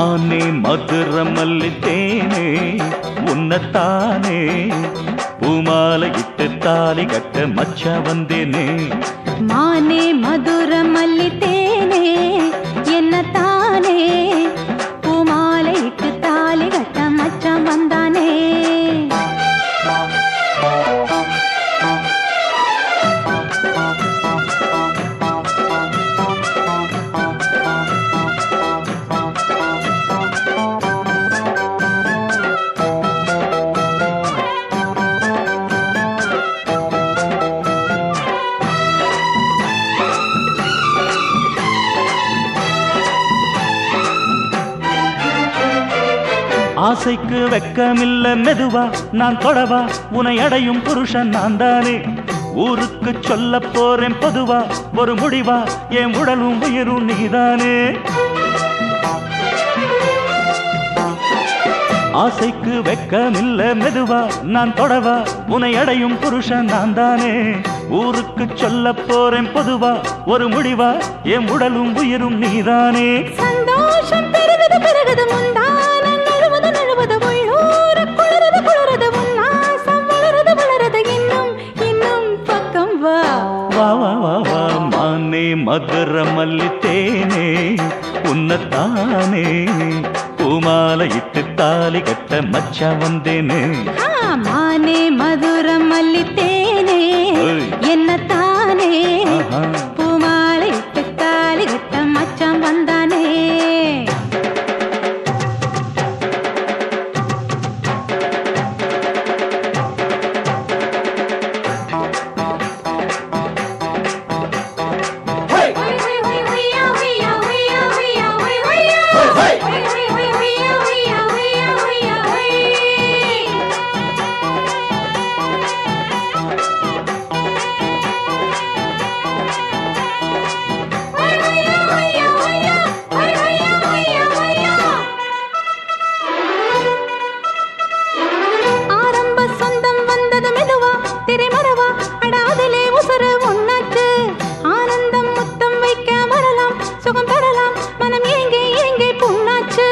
மானே மதுர மல்லித்தேனே உன்னத்தானே பூமாலை இட்டு தாலி கட்ட மச்சா வந்தேனே மானே மதுர மல்லித்தேனே என்ன தானே பூமாலைக்கு தாலி கட்ட மச்சான் வந்தானே ஆசைக்கு வெக்கமில்ல மெதுவா நான் தொடவா உனை அடையும் புருஷன் நான் தானே ஊருக்கு சொல்ல போறேன் பொதுவா ஒரு முடிவா என் உடலும் உயிரும் நீதானே ஆசைக்கு வெக்கமில்ல மெதுவா நான் தொடவா உனை அடையும் புருஷன் நான் தானே ஊருக்கு சொல்ல போறேன் பொதுவா ஒரு முடிவா என் உடலும் உயிரும் நீதானே சந்தோஷம் பெருகுது பெருகுது முந்தான நழுவது நழுவது உள்ளூர குளறுது குளறுது உன்னாசம் வளருது வளருது இன்னும் இன்னும் பக்கம் வா வா வா வா வா மானே மதுர மல்லித்தேனே உன்னத்தானே பூமாலை இட்டு தாலி கட்ட மச்சா வந்தேனே ஆ, மானே மதுரம் மல்லித்தேனே ஏய். என்ன தானே ஆஹா. பூமாலை தாலி கட்ட மச்சான் வந்தானே ஆரம்ப சொந்தம் வந்தது மெதுவா திரைமறவா அடாதிலே உசுறு ஒன்னாச்சு ஆனந்தம் முத்தம் வைக்க வரலாம் சுகம் பெறலாம் மனம் ஏங்கே ஏங்கே புண்ணாச்சு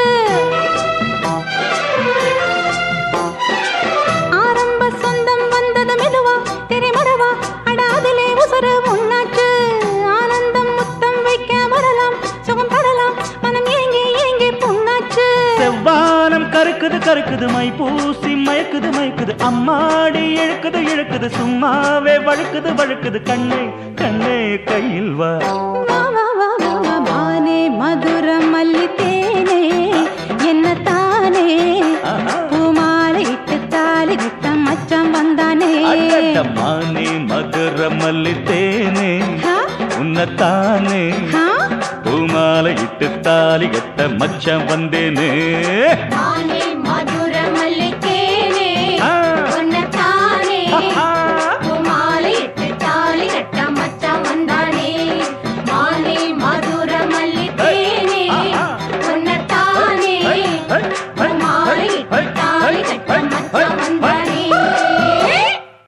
ஆரம்ப சொந்தம் வந்தது மெதுவா திரைமறவா அடாதிலே உசுறு ஒன்னாச்சு ஆனந்தம் முத்தம் வைக்க வரலாம் சுகம் பெறலாம் மனம் ஏங்கே ஏங்கே புண்ணாச்சு செவ்வானம் கருக்குது கருக்குது மை பூசி மயக்குது மயக்குது அம்மாடி இழுக்குது இழுக்குது சும்மாவே வழுக்குது வழுக்குது கண்ணே கண்ணே கையில் வா வா வா வா வா வா மானே மதுர மல்லித்தேனே என்ன தானே ஆஹா. பூமாலை இட்டு தாலி கட்ட மச்சான் வந்தானே அடட மானே மதுர மல்லித்தேனே ஹா, உன்னத்தானே ஹா. பூமாலை இட்டு தாலி கட்ட மச்சம் வந்தேனே மானே மதுர